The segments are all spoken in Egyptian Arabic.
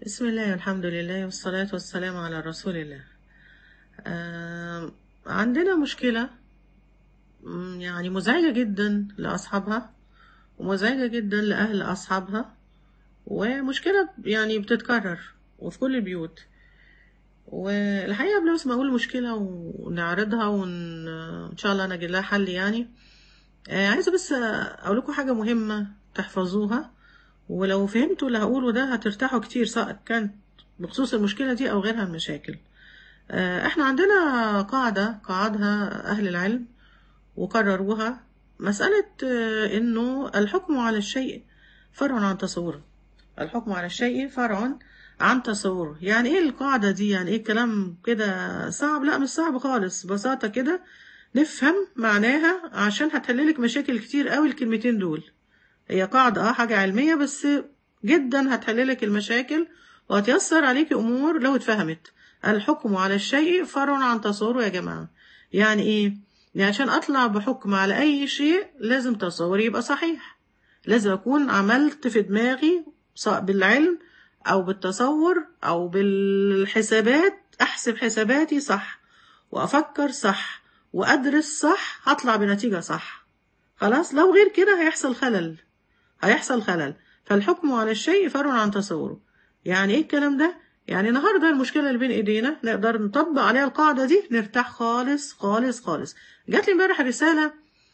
بسم الله والحمد لله والصلاة والسلام على رسول الله آه عندنا مشكلة مم، يعني مزعجة جدا لأصحابها ومزعجة جدا لأهل أصحابها ومشكلة يعني بتتكرر وفي كل البيوت والحقيقة قبل بس ما أقول المشكلة ونعرضها وإن إن شاء الله نجد لها حل يعني آه عايزة بس أقول لكم حاجة مهمة تحفظوها ولو فهمتوا اللي هقوله ده هترتاحوا كتير سواء كان بخصوص المشكلة دي أو غيرها المشاكل آه، احنا عندنا قاعدة قاعدها أهل العلم وقرروها مسألة آه، إنه الحكم على الشيء فرع عن تصوره الحكم على الشيء فرع عن تصوره يعني ايه القاعدة دي يعني ايه الكلام كده صعب لا مش صعب خالص ببساطة كده نفهم معناها عشان هتحللك مشاكل كتير قوي الكلمتين دول هي قاعدة اه حاجة علمية بس جدا هتحللك المشاكل وهتيسر عليكي أمور لو اتفهمت الحكم على الشيء فرع عن تصوره يا جماعة يعني ايه؟ يعني عشان أطلع بحكم على أي شيء لازم تصوري يبقى صحيح لازم أكون عملت في دماغي سواء بالعلم أو بالتصور أو بالحسابات أحسب حساباتي صح وأفكر صح وأدرس صح هطلع بنتيجة صح خلاص لو غير كده هيحصل خلل هيحصل خلل فالحكم على الشيء فرع عن تصوره يعني ايه الكلام ده يعني النهارده المشكله اللي بين ايدينا نقدر نطبق عليها القاعده دي نرتاح خالص خالص خالص جات لي امبارح رساله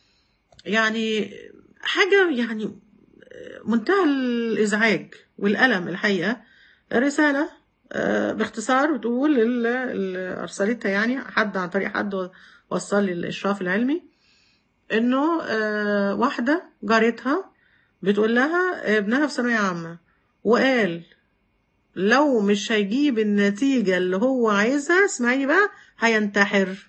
يعني حاجه يعني منتهى الازعاج والالم الحقيقه رساله آه، باختصار بتقول ال- ال- ارسلتها يعني حد عن طريق حد وصل لي الاشراف العلمي انه آه، واحده جارتها بتقول لها ابنها في ثانويه عامه وقال لو مش هيجيب النتيجه اللي هو عايزها اسمعيني بقى هينتحر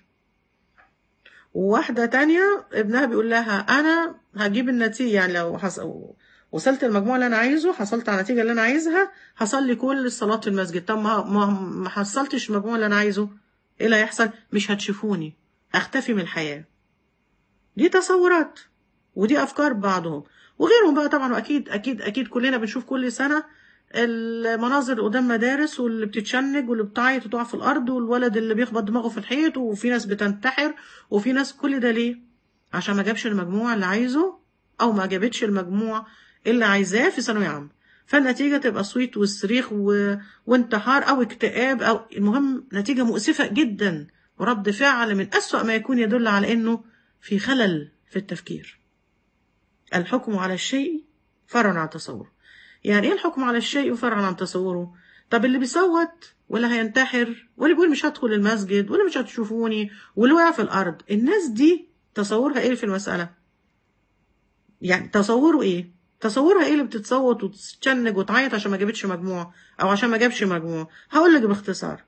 وواحده تانية ابنها بيقول لها انا هجيب النتيجه يعني لو حص... وصلت المجموع اللي انا عايزه حصلت على النتيجه اللي انا عايزها هصلي كل الصلاه في المسجد طب ما ما ما حصلتش المجموع اللي انا عايزه ايه اللي هيحصل مش هتشوفوني اختفي من الحياه دي تصورات ودي افكار بعضهم وغيرهم بقى طبعا واكيد اكيد اكيد كلنا بنشوف كل سنه المناظر قدام مدارس واللي بتتشنج واللي بتعيط وتقع في الارض والولد اللي بيخبط دماغه في الحيط وفي ناس بتنتحر وفي ناس كل ده ليه عشان ما جابش المجموع اللي عايزه او ما جابتش المجموع اللي عايزاه في ثانويه عامه فالنتيجه تبقى صويت والصريخ و... وانتحار او اكتئاب او المهم نتيجه مؤسفه جدا ورد فعل من اسوا ما يكون يدل على انه في خلل في التفكير الحكم على الشيء فرع عن تصوره يعني ايه الحكم على الشيء فرع عن تصوره طب اللي بيصوت ولا هينتحر واللي بيقول مش هدخل المسجد ولا مش هتشوفوني واللي وقع في الارض الناس دي تصورها ايه في المساله يعني تصوره ايه تصورها ايه اللي بتتصوت وتتشنج وتعيط عشان ما جابتش مجموع او عشان ما جابش مجموع هقول لك باختصار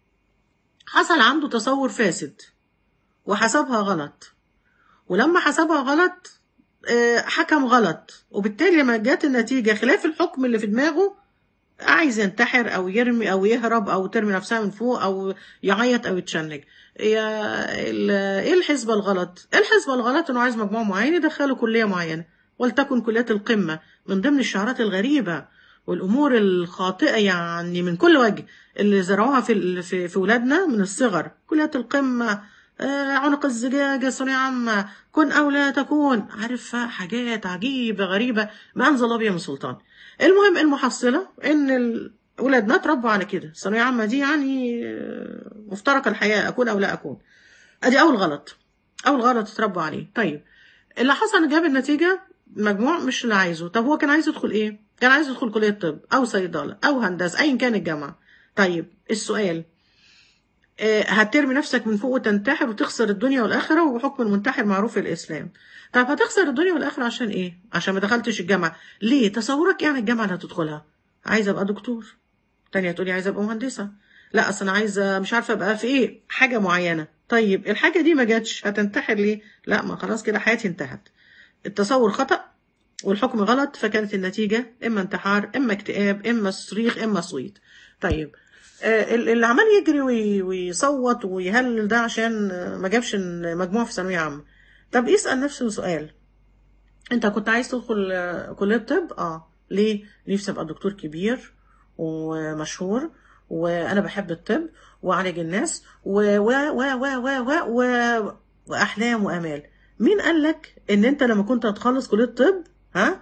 حصل عنده تصور فاسد وحسبها غلط ولما حسبها غلط آه، حكم غلط وبالتالي لما جت النتيجة خلاف الحكم اللي في دماغه عايز ينتحر او يرمي او يهرب او ترمي نفسها من فوق او يعيط او يتشنج يا ال- ايه الحسبة الغلط الحسبة الغلط انه عايز مجموع معين يدخله كلية معينة ولتكن كليات القمة من ضمن الشعارات الغريبة والامور الخاطئة يعني من كل وجه اللي زرعوها في ال- في في ولادنا من الصغر كليات القمة آه، عنق الزجاجة ثانوية عامة كن أو لا تكون عارفة حاجات عجيبة غريبة ما أنزل الله بها من سلطان المهم المحصلة إن ال- ولادنا اتربوا على كده الثانوية عامة دي يعني آه، مفترق الحياة أكون أو لا أكون أدي أول غلط أول غلط اتربوا عليه طيب اللي حصل إن جاب النتيجة مجموع مش اللي عايزه طب هو كان عايز يدخل إيه؟ كان عايز يدخل كلية طب أو صيدلة أو هندسة أيا كان الجامعة طيب السؤال آه، هترمي نفسك من فوق وتنتحر وتخسر الدنيا والآخرة وحكم المنتحر معروف في الإسلام طب هتخسر الدنيا والآخرة عشان إيه؟ عشان ما دخلتش الجامعة ليه؟ تصورك إيه عن الجامعة اللي هتدخلها؟ عايزة أبقى دكتور تانية تقولي عايزة أبقى مهندسة لا أصل أنا عايزة مش عارفة أبقى في إيه حاجة معينة طيب الحاجة دي ما جاتش هتنتحر ليه؟ لا ما خلاص كده حياتي انتهت التصور خطأ والحكم غلط فكانت النتيجة إما انتحار إما اكتئاب إما صريخ إما صويت طيب آه، اللي عمال يجري وي- ويصوت ويهلل ده عشان آه، ما جابش مجموع في ثانوية عامة طب يسأل نفسه سؤال انت كنت عايز تدخل آه، كلية طب اه ليه نفسي ابقى دكتور كبير ومشهور وانا بحب الطب واعالج الناس و و و و و و و واحلام وامال مين قال لك ان انت لما كنت هتخلص كليه الطب ها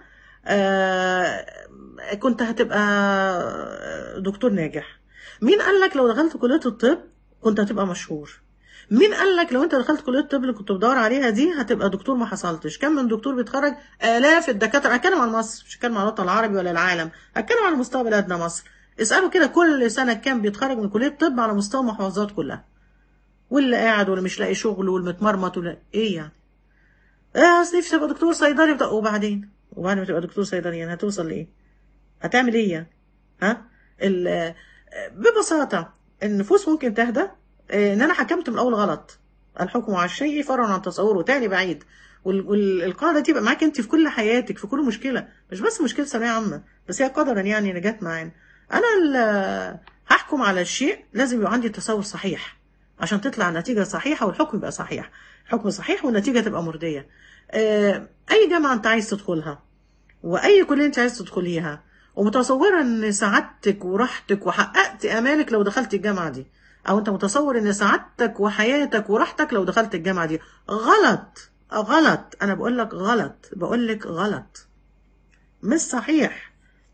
آه كنت هتبقى دكتور ناجح مين قال لك لو دخلت كليه الطب كنت هتبقى مشهور مين قال لك لو انت دخلت كليه الطب اللي كنت بدور عليها دي هتبقى دكتور ما حصلتش كم من دكتور بيتخرج الاف الدكاتره هتكلم عن مصر مش هتكلم عن الوطن العربي ولا العالم هتكلم عن مستوى بلادنا مصر اسالوا كده كل سنه كام بيتخرج من كليه الطب على مستوى المحافظات كلها واللي قاعد واللي مش لاقي شغل والمتمرمط ولا ايه يعني اه اصل نفسي ابقى دكتور صيدلي بتا... وبعدين وبعد ما تبقى دكتور صيدلي يعني هتوصل لايه هتعمل ايه يعني ها ال... ببساطه النفوس ممكن تهدى ان انا حكمت من الاول غلط الحكم على الشيء فرع عن تصوره تاني بعيد والقاعده دي تبقى معاك انت في كل حياتك في كل مشكله مش بس مشكله ثانويه عامه بس هي قدرا يعني ان جت معانا انا هحكم على الشيء لازم يبقى عندي تصور صحيح عشان تطلع النتيجه صحيحه والحكم يبقى صحيح الحكم صحيح والنتيجه تبقى مرضيه اي جامعه انت عايز تدخلها واي كليه انت عايز تدخليها ومتصوره ان سعادتك وراحتك وحققت امالك لو دخلت الجامعه دي او انت متصور ان سعادتك وحياتك وراحتك لو دخلت الجامعه دي غلط غلط انا بقول لك غلط بقول لك غلط مش صحيح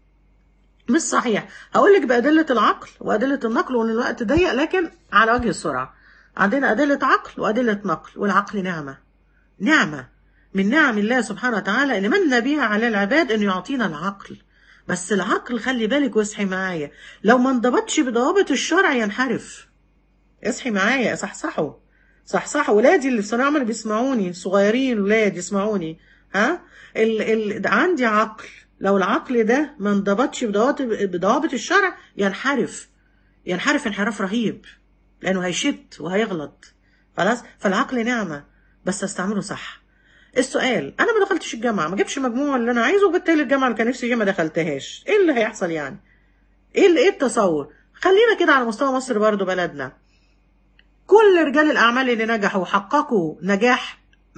مش صحيح هقول لك بادله العقل وادله النقل وان الوقت ضيق لكن على وجه السرعه عندنا ادله عقل وادله نقل والعقل نعمه نعمه من نعم الله سبحانه وتعالى ان من بها على العباد انه يعطينا العقل بس العقل خلي بالك واصحي معايا لو ما انضبطش بضوابط الشرع ينحرف اصحي معايا صحصحوا صحصحوا ولادي اللي في ثانويه عامه بيسمعوني صغيرين ولاد يسمعوني ها ال ال عندي عقل لو العقل ده ما انضبطش بضوابط بضوابط الشرع ينحرف ينحرف انحراف رهيب لانه هيشت وهيغلط خلاص فالعقل نعمه بس استعمله صح السؤال انا ما دخلتش الجامعه ما جبش مجموع اللي انا عايزه وبالتالي الجامعه اللي كان نفسي فيها ما دخلتهاش ايه اللي هيحصل يعني ايه اللي ايه التصور خلينا كده على مستوى مصر برضو بلدنا كل رجال الاعمال اللي نجحوا وحققوا نجاح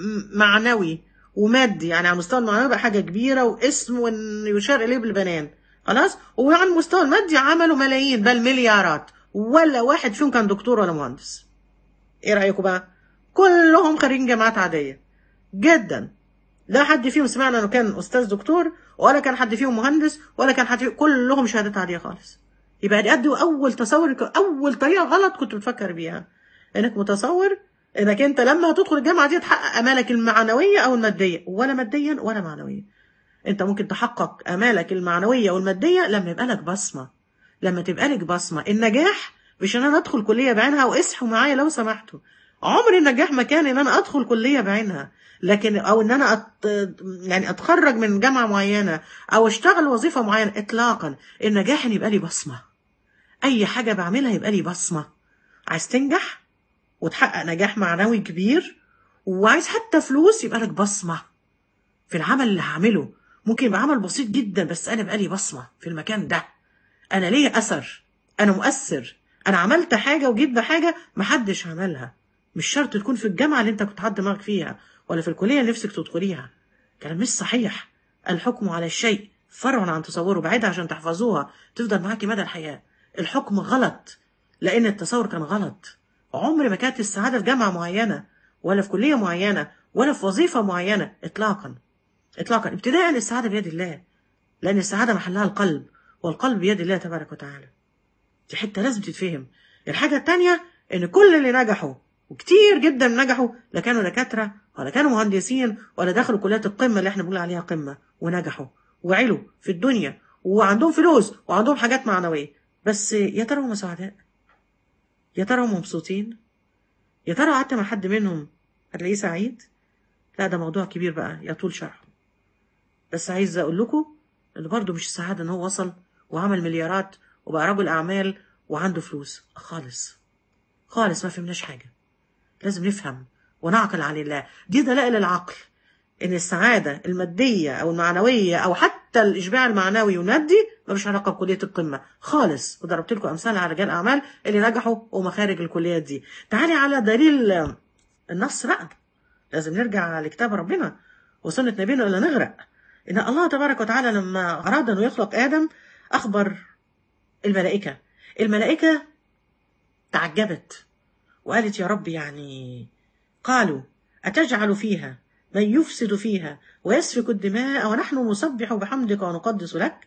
معنوي ومادي يعني على المستوى المعنوي بقى حاجه كبيره واسم وان يشار اليه بالبنان خلاص وعلى المستوى المادي عملوا ملايين بل مليارات ولا واحد فيهم كان دكتور ولا مهندس ايه رايكم بقى كلهم خريجين جامعات عاديه جدا لا حد فيهم سمعنا انه كان استاذ دكتور ولا كان حد فيهم مهندس ولا كان حد فيهم كلهم شهادات عاديه خالص يبقى دي قد اول تصور اول طريقه غلط كنت بتفكر بيها انك متصور انك انت لما هتدخل الجامعه دي تحقق امالك المعنويه او الماديه ولا ماديا ولا معنويا انت ممكن تحقق امالك المعنويه والماديه لما يبقى لك بصمه لما تبقى لك بصمه النجاح مش ان انا ادخل كليه بعينها واصحوا معايا لو سمحتوا عمر النجاح مكان ان انا ادخل كليه بعينها لكن او ان انا أت... يعني اتخرج من جامعه معينه او اشتغل وظيفه معينه اطلاقا النجاح ان يبقى لي بصمه اي حاجه بعملها يبقى لي بصمه عايز تنجح وتحقق نجاح معنوي كبير وعايز حتى فلوس يبقى لك بصمه في العمل اللي هعمله ممكن يبقى عمل بسيط جدا بس انا بقى لي بصمه في المكان ده انا ليا اثر انا مؤثر انا عملت حاجه وجيت بحاجه محدش عملها مش شرط تكون في الجامعه اللي انت كنت حاطط دماغك فيها ولا في الكليه اللي نفسك تدخليها كلام مش صحيح الحكم على الشيء فرع عن تصوره بعيدها عشان تحفظوها تفضل معاكي مدى الحياه الحكم غلط لان التصور كان غلط عمر ما كانت السعاده في جامعه معينه ولا في كليه معينه ولا في وظيفه معينه اطلاقا اطلاقا ابتداء السعاده بيد الله لان السعاده محلها القلب والقلب بيد الله تبارك وتعالى دي حته لازم تتفهم الحاجه الثانيه ان كل اللي نجحوا وكتير جدا نجحوا لا كانوا دكاتره ولا كانوا مهندسين ولا دخلوا كليات القمه اللي احنا بنقول عليها قمه ونجحوا وعلوا في الدنيا وعندهم فلوس وعندهم حاجات معنويه بس يا ترى هم سعداء يا ترى هم مبسوطين يا ترى قعدت مع حد منهم هتلاقيه سعيد لا ده موضوع كبير بقى يطول شرحه بس عايز اقول لكم ان برضه مش السعاده ان هو وصل وعمل مليارات وبقى رجل اعمال وعنده فلوس خالص خالص ما فهمناش حاجه لازم نفهم ونعقل عن الله دي دلائل العقل ان السعاده الماديه او المعنويه او حتى الاشباع المعنوي والمادي ملوش علاقه بكليه القمه خالص وضربت لكم امثال على رجال اعمال اللي نجحوا ومخارج الكليات دي تعالي على دليل النص بقى لازم نرجع لكتاب ربنا وسنه نبينا الا نغرق ان الله تبارك وتعالى لما اراد انه يخلق ادم اخبر الملائكة الملائكة تعجبت وقالت يا رب يعني قالوا أتجعل فيها من يفسد فيها ويسفك الدماء ونحن نسبح بحمدك ونقدس لك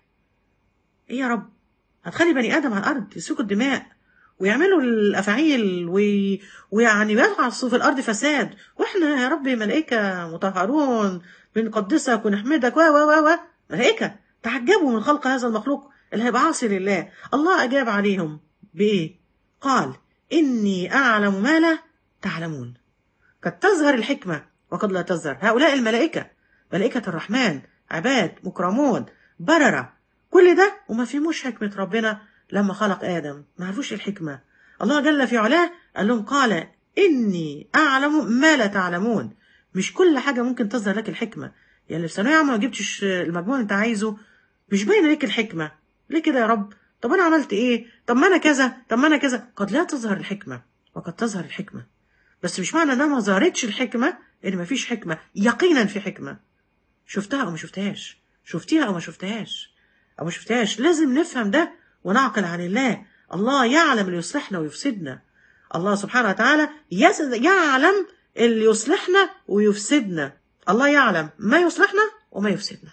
ايه يا رب هتخلي بني ادم على الارض يسفكوا الدماء ويعملوا الافاعيل وي... ويعني يبعثوا في الارض فساد واحنا يا رب ملائكه مطهرون بنقدسك ونحمدك و و و و ملائكه تعجبوا من خلق هذا المخلوق اللي هيبقى عاصي لله الله اجاب عليهم بايه قال اني اعلم ما لا تعلمون قد تظهر الحكمه وقد لا تظهر هؤلاء الملائكه ملائكه الرحمن عباد مكرمون برره كل ده وما فيهموش حكمة ربنا لما خلق آدم ما عرفوش الحكمة الله جل في علاه قال لهم قال إني أعلم ما لا تعلمون مش كل حاجة ممكن تظهر لك الحكمة يعني في ثانوية عامة ما جبتش المجموع اللي أنت عايزه مش باينة ليك الحكمة ليه كده يا رب طب أنا عملت إيه طب ما أنا كذا طب ما أنا كذا قد لا تظهر الحكمة وقد تظهر الحكمة بس مش معنى إنها ما ظهرتش الحكمة إن ما فيش حكمة يقينا في حكمة شفتها أو ما شفتهاش شفتيها أو ما شفتهاش أو ما شفتهاش لازم نفهم ده ونعقل عن الله الله يعلم اللي يصلحنا ويفسدنا الله سبحانه وتعالى يس- يعلم اللي يصلحنا ويفسدنا الله يعلم ما يصلحنا وما يفسدنا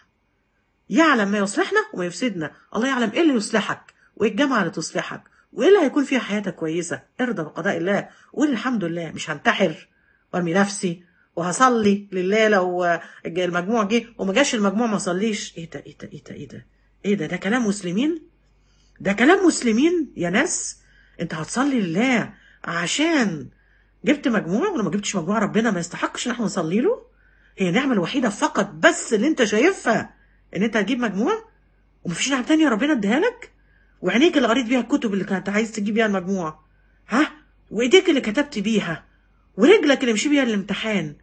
يعلم ما يصلحنا وما يفسدنا الله يعلم ايه اللي يصلحك وايه الجامعه اللي تصلحك وايه اللي هيكون فيها حياتك كويسه ارضى بقضاء الله وقول الحمد لله مش هنتحر وارمي نفسي وهصلي لله لو المجموع جه وما جاش المجموع ما صليش ايه ده ايه ده ايه ده ايه ده ايه ده ده كلام مسلمين ده كلام مسلمين يا ناس انت هتصلي لله عشان جبت مجموع ولو ما جبتش مجموع ربنا ما يستحقش ان احنا نصلي له هي النعمه الوحيده فقط بس اللي انت شايفها ان انت هتجيب مجموع ومفيش نعمه تانية ربنا اديها لك وعينيك اللي قريت بيها الكتب اللي كانت عايز تجيب بيها المجموع ها وايديك اللي كتبت بيها ورجلك اللي مشي بيها الامتحان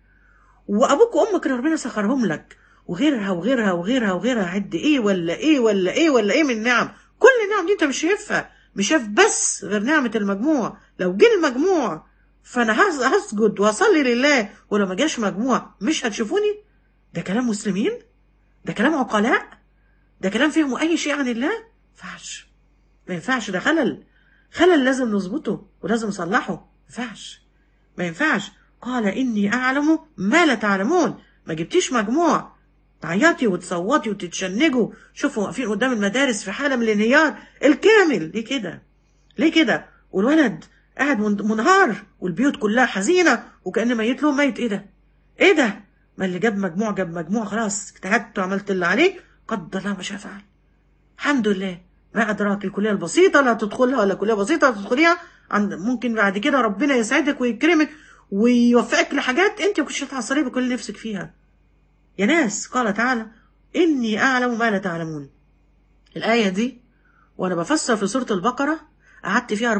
وابوك وامك اللي ربنا سخرهم لك وغيرها وغيرها وغيرها وغيرها عد ايه ولا ايه ولا ايه ولا ايه من نعم كل النعم دي انت مش شايفها مش شايف بس غير نعمه المجموع لو جه المجموع فانا هس- هسجد واصلي لله ولو ما جاش مجموع مش هتشوفوني ده كلام مسلمين ده كلام عقلاء ده كلام فيهم اي شيء عن الله ما ينفعش ما ينفعش ده خلل خلل لازم نظبطه ولازم نصلحه ما ينفعش ما ينفعش قال اني اعلم ما لا تعلمون ما جبتيش مجموع تعيطي وتصوتي وتتشنجوا شوفوا واقفين قدام المدارس في حاله من الانهيار الكامل ليه كده ليه كده والولد قاعد من- منهار والبيوت كلها حزينه وكأن ميت له ميت ايه ده ايه ده ما اللي جاب مجموع جاب مجموع خلاص اجتهدت وعملت اللي عليك قدر الله ما شاء فعل الحمد لله ما أدراك الكلية البسيطة لا تدخلها ولا كلية بسيطة تدخليها عند ممكن بعد كده ربنا يسعدك ويكرمك ويوفقك لحاجات انت ما كنتش هتحصليها بكل اللي نفسك فيها يا ناس قال تعالى إني أعلم ما لا تعلمون الآية دي وأنا بفسر في سورة البقرة قعدت فيها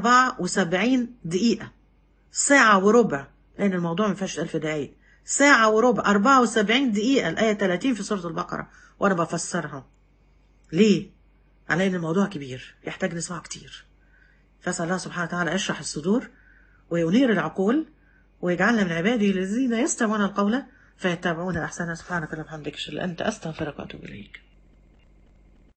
74 دقيقة ساعة وربع لأن الموضوع ما فيهاش ألف دقايق ساعة وربع 74 دقيقة الآية 30 في سورة البقرة وأنا بفسرها ليه؟ على ان الموضوع كبير يحتاج نسمع كتير فاسال الله سبحانه وتعالى يشرح الصدور وينير العقول ويجعلنا من عباده الذين يستمعون القول فيتبعون احسنه سبحانك اللهم وبحمدك اشهد ان لا اله الا انت استغفرك واتوب اليك